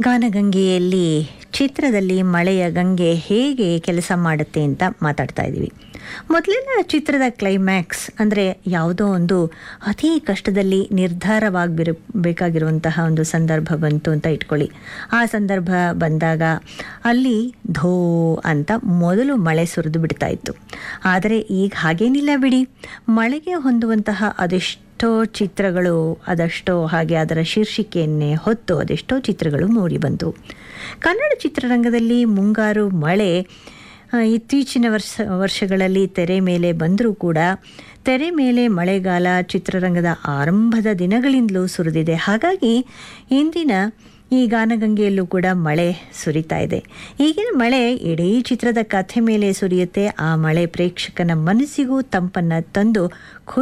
ಗಾನಗಂಗೆಯಲ್ಲಿ ಚಿತ್ರದಲ್ಲಿ ಮಳೆಯ ಗಂಗೆ ಹೇಗೆ ಕೆಲಸ ಮಾಡುತ್ತೆ ಅಂತ ಮಾತಾಡ್ತಾ ಇದ್ದೀವಿ ಮೊದಲಿನ ಚಿತ್ರದ ಕ್ಲೈಮ್ಯಾಕ್ಸ್ ಅಂದರೆ ಯಾವುದೋ ಒಂದು ಅತಿ ಕಷ್ಟದಲ್ಲಿ ನಿರ್ಧಾರವಾಗಿರ ಬೇಕಾಗಿರುವಂತಹ ಒಂದು ಸಂದರ್ಭ ಬಂತು ಅಂತ ಇಟ್ಕೊಳ್ಳಿ ಆ ಸಂದರ್ಭ ಬಂದಾಗ ಅಲ್ಲಿ ಧೋ ಅಂತ ಮೊದಲು ಮಳೆ ಸುರಿದು ಬಿಡ್ತಾ ಇತ್ತು ಆದರೆ ಈಗ ಹಾಗೇನಿಲ್ಲ ಬಿಡಿ ಮಳೆಗೆ ಹೊಂದುವಂತಹ ಅದೆಷ್ಟೋ ಚಿತ್ರಗಳು ಅದಷ್ಟೋ ಹಾಗೆ ಅದರ ಶೀರ್ಷಿಕೆಯನ್ನೇ ಹೊತ್ತು ಅದೆಷ್ಟೋ ಚಿತ್ರಗಳು ಮೂಡಿ ಬಂತು ಕನ್ನಡ ಚಿತ್ರರಂಗದಲ್ಲಿ ಮುಂಗಾರು ಮಳೆ ಆ, ಇತ್ತೀಚಿನ ವರ್ಷ ವರ್ಷಗಳಲ್ಲಿ ತೆರೆ ಮೇಲೆ ಬಂದರೂ ಕೂಡ ತೆರೆ ಮೇಲೆ ಮಳೆಗಾಲ ಚಿತ್ರರಂಗದ ಆರಂಭದ ದಿನಗಳಿಂದಲೂ ಸುರಿದಿದೆ ಹಾಗಾಗಿ ಇಂದಿನ ಈ ಗಾನಗಂಗೆಯಲ್ಲೂ ಕೂಡ ಮಳೆ ಸುರಿತಾ ಇದೆ ಈಗಿನ ಮಳೆ ಇಡೀ ಚಿತ್ರದ ಕಥೆ ಮೇಲೆ ಸುರಿಯುತ್ತೆ ಆ ಮಳೆ ಪ್ರೇಕ್ಷಕನ ಮನಸ್ಸಿಗೂ ತಂಪನ್ನು ತಂದು